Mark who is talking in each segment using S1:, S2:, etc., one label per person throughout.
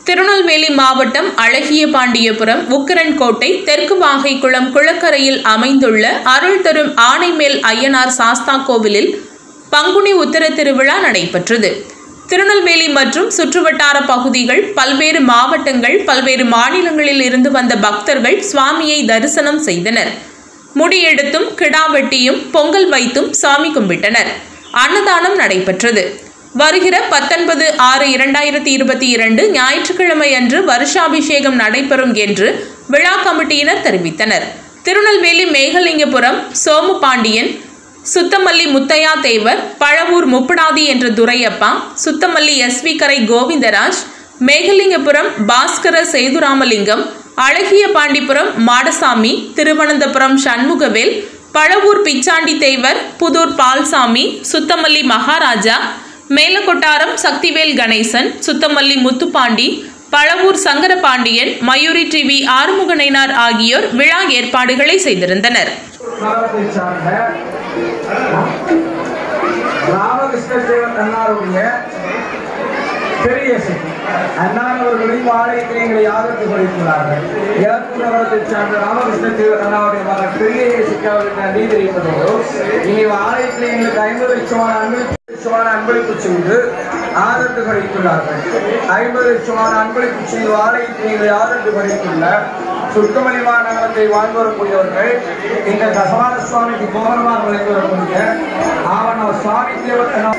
S1: திருநெல்வேலி மாவட்டம் அழகியபாண்டியபுரம் உக்கரன்கோட்டை தெற்கு வாகைக்குளம் குளக்கரையில் அமைந்துள்ள அருள் தரும் ஆனைமேல் ஐயனார் சாஸ்தா கோவிலில் பங்குனி உத்தர திருவிழா நடைபெற்றது திருநெல்வேலி மற்றும் சுற்றுவட்டார பகுதிகள் பல்வேறு மாவட்டங்கள் பல்வேறு மாநிலங்களில் இருந்து வந்த பக்தர்கள் சுவாமியை தரிசனம் செய்தனர் முடியெடுத்தும் கிடா வெட்டியும் பொங்கல் வைத்தும் சாமி கும்பிட்டனர் அன்னதானம் நடைபெற்றது வருகிற பத்தொன்பது ஆறு இரண்டாயிரத்தி இருபத்தி இரண்டு ஞாயிற்றுக்கிழமை அன்று வருஷாபிஷேகம் நடைபெறும் என்று விழா கமிட்டியினர் தெரிவித்தனர் திருநெல்வேலி மேகலிங்கபுரம் சோமு பாண்டியன் சுத்தமல்லி முத்தையா தேவர் பழவூர் முப்படாதி என்ற துரையப்பா சுத்தமல்லி எஸ்வி கரை கோவிந்தராஜ் மேகலிங்கபுரம் பாஸ்கர சேதுராமலிங்கம் அழகிய பாண்டிபுரம் மாடசாமி திருவனந்தபுரம் சண்முகவேல் பழவூர் பிச்சாண்டி தேவர் புதூர் பால்சாமி சுத்தமல்லி மகாராஜா மேலக்கொட்டாரம் சக்திவேல் கணேசன் சுத்தமல்லி முத்துப்பாண்டி பழவூர் சங்கரபாண்டியன் மயூரி டிவி ஆறுமுகனைனார் ஆகியோர் விழா ஏற்பாடுகளை செய்திருந்தனர்
S2: காலத்தை சார்ந்த ராமகிருஷ்ண தேவன் அண்ணாருடைய பெரிய சக்தி அண்ணானவர்களின் ஆலயத்தில் எங்களை ஆதரவு கொடுத்துள்ளார்கள் இலக்கு நகரத்தை சார்ந்த ராமகிருஷ்ண தேவன் அண்ணாவுடைய மகன் பெரிய இயேசுக்கு அவருக்கு நன்றி தெரிவிப்பதோடு இனி ஆலயத்தில் எங்களுக்கு ஐம்பது லட்சமான அன்பளிப்பு லட்சமான அன்பளிப்பு செய்து ஆதரவு கிடைத்துள்ளார்கள் ஐம்பது லட்சமான அன்பளிப்பு செய்து ஆலயத்தில் எங்களை ஆதரவு கிடைத்துள்ள சுத்தமணி மாநகரத்தை வாழ்ந்து வரக்கூடியவர்கள் இந்த தசமான சுவாமிக்கு கோபரமாக விளைந்து வரக்கூடிய ஆவண சுவாமி தேவத்தனம்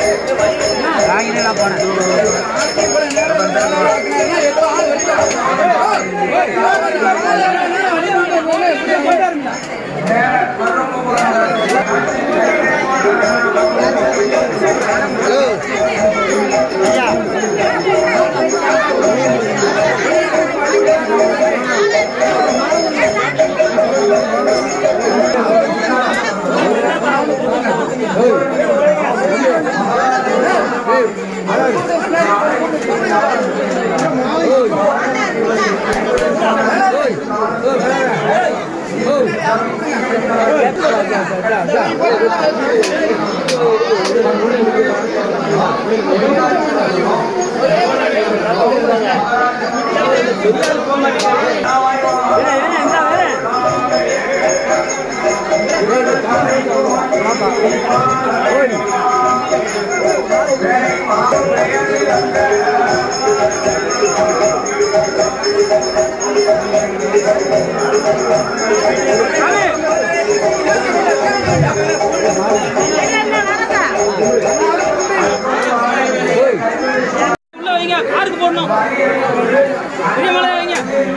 S3: உள்ள வைங்க காருக்கு போடணும் பெரிய மலை வைங்க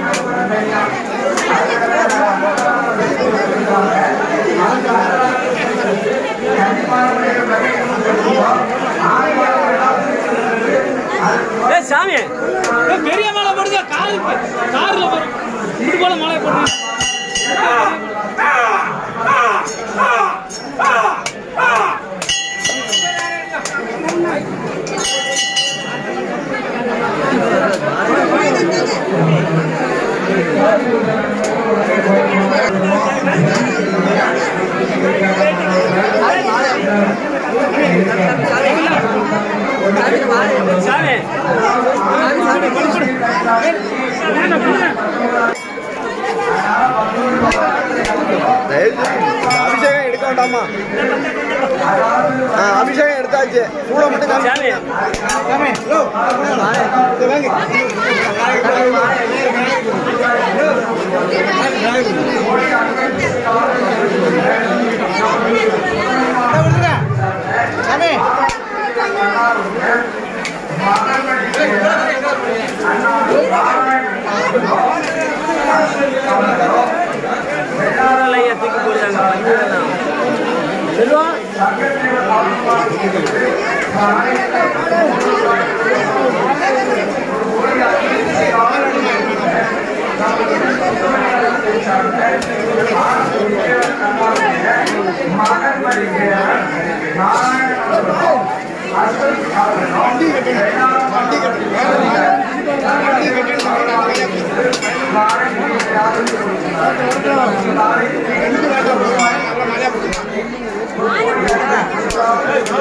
S3: ஏய் சாமி ஏய் பெரிய மலை போடுங்க காருக்கு கார்ல போடுங்க இப்படி போல மலை போடுங்க சாமி
S4: அபிஷேகம் எடுக்க வேண்டாமா ஆ, அபிஷேகம் எடுத்தாச்சு கூட மட்டும் காமி.
S3: சாமி
S4: இது வாங்க.
S3: தூக்கி போடுறாங்க செல்வா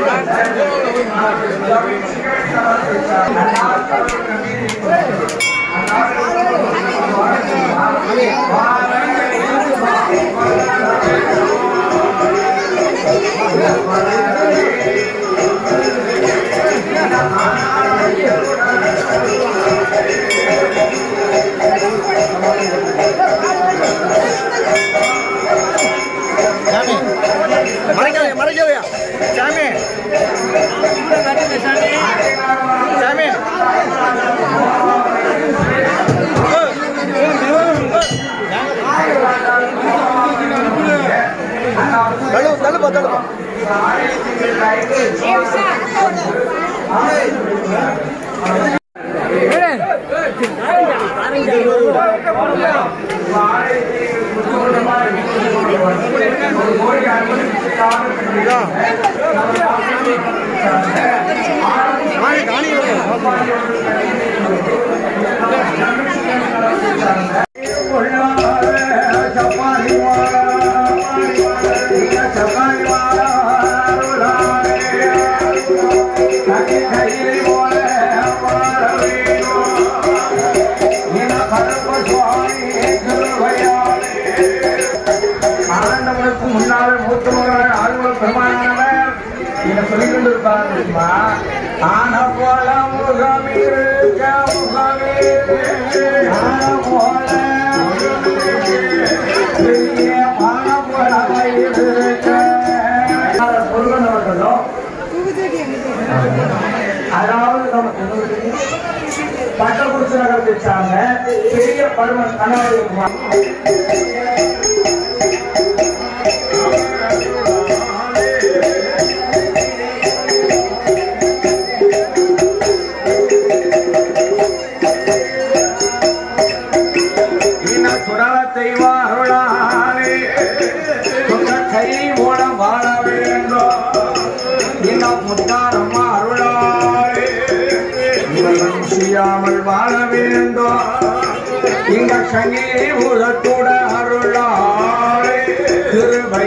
S2: Thank you.
S4: வாங்க காணி
S2: ஆண்டவனுக்கு முன்னாலே மூத்த மகனான ஆழ்வ பெருமானவர் இதை சொல்லிக் கொண்டிருப்பார் தெரியுமா ஆன போல முகம் இருக்க முகம் ஆன போல பெரிய மான போல இருக்க முருகன் அவர்களும் அதாவது நம்ம பட்டகுடிச்சு நகரத்தை சார்ந்த பெரிய பருவன் கணவன் இன சுடலத்தை வாருளானே சொந்த கை மூலம் வாழ வேண்டும் இன முத்தாரம் அருளானே இவன் செய்யாமல் வாழ வேண்டும் இங்க சங்கி உதத்துட அருளானே திருவை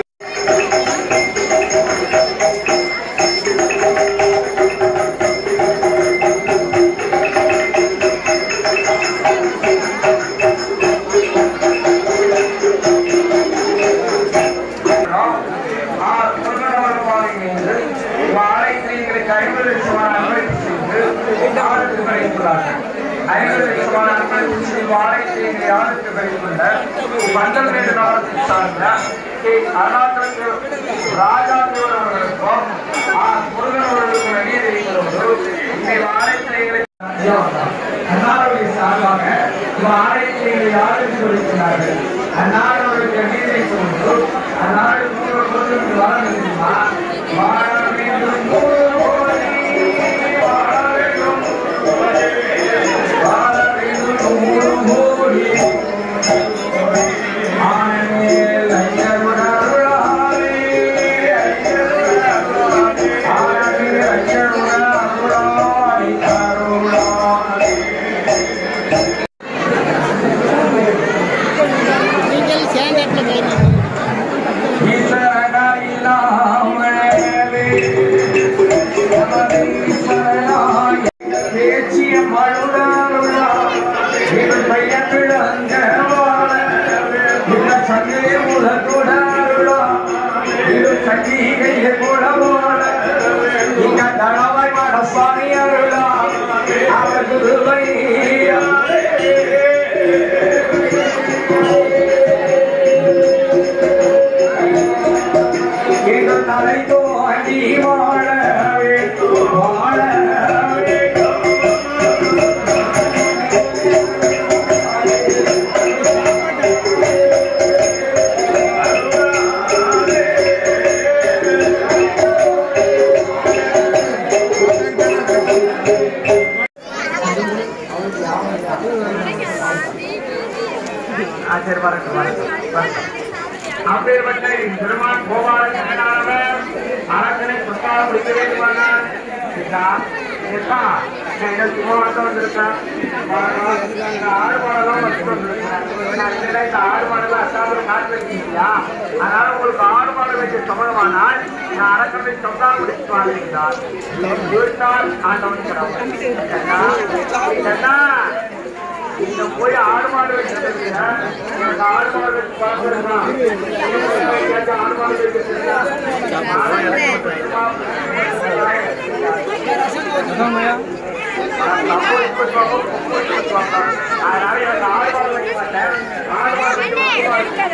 S2: அன்னாருடைய சார்பாக ஆலயத்தை யாருக்கு சொல்லிக்கிறார்கள் அன்னாருடைய நீரை கொண்டு அன்னாரு நூறு பொருளுக்கு வர வேண்டுமா வாழ வேண்டும் கோடி, வாழ வேண்டும் வாழ வேண்டும் நூறு கோடி ஆனமேல் ஐயருட அருளாலே, ஐயருட அருளாலே, ஆனமேல் ஐயருட அருளாலே, அருளாலே.
S5: நீங்கள் சேர்ந்தாப்புல போயிருந்தீங்க
S2: சுவாமி அருளா அவர் குருவை எங்கள் தலை தோண்டி வாழ வேண்டும், வாழ வேண்டும். ஆ, சரி, வரட்டும், வரட்டும், வரட்டும். அப்பேற்பட்ட பெருமான் கோபால ஜெகநாதவர் அரசனை புஷ்பால முடிக்க வேண்டுமானார் சீதா, சீதா, நான் என்ன சும்மா மட்டும் வந்திருக்கேன் இந்த ஆடு மாடெல்லாம் வச்சுட்டு வந்திருக்கேன் நான் இல்லைன்னா இந்த ஆடு மாடெல்லாம் அசாமல் காட்டு வச்சிருக்கியா அதனால உங்களுக்கு ஆடு மாடு வைக்க சம்மதமானால் நான் அரசனை சொன்னால் முடிச்சு வாழ்கிறார் வீட்டால் ஆண்டவன் கடவுள் கண்ணா, கண்ணா, நீங்க போய் ஆடு மாடு வச்சிருக்கீங்க எனக்கு ஆடு மாடு வச்சு பார்க்கணுமா ஆடு மாடு வச்சிருக்கீங்க அதனால எனக்கு ஆடு மாடு வைக்க மாட்டேன் ஆடு மாடு வைக்க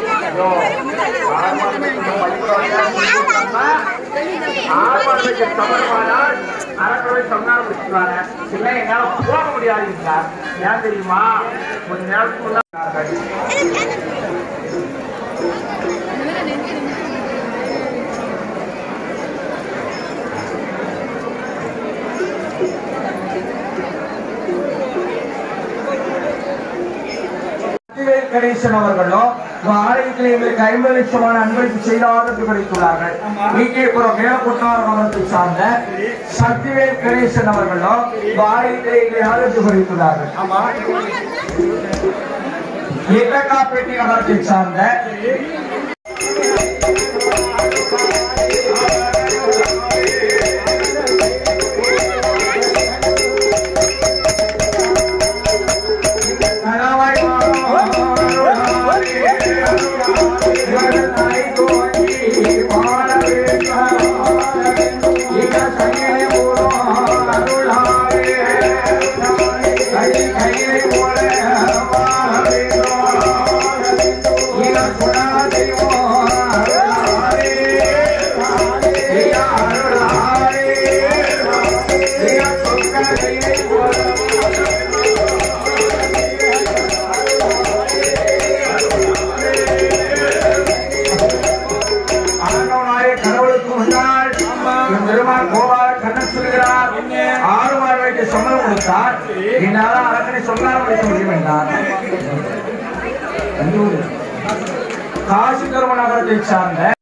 S2: ஆர்ப்பாட்டத்துக்கு சமர்ப்பானால் அரசவை சொன்னார் முடிச்சுவாங்க இல்லை என்னால போக முடியாது சார் ஏன் தெரியுமா கொஞ்ச நேரத்துக்கு முன்னாடி கணேசன் அவர்களும் உங்க ஆலயத்தில் எங்களுக்கு ஐம்பது லட்சமான அன்பளிப்பு செய்த ஆதரவு கிடைத்துள்ளார்கள் விகேபுரம் மேலக்குட்டாரம் அவர்களை சார்ந்த சக்திவேல் கணேசன் அவர்களும் உங்க ஆலயத்தில் எங்களை ஆதரவு கிடைத்துள்ளார்கள் ஏககாப்பேட்டை நகரத்தை சார்ந்த ஆண்டவனாய கடவுளுக்கு முன்னால் என் பெருமான் கோபால கண்ணன் சொல்கிறார் ஆறு மாதங்களுக்கு சம்பளம் கொடுத்தார் என்னால அரக்கனை சொல்லாமல் வைக்க முடியும் என்றார் காசி கரும நகரத்தை சார்ந்த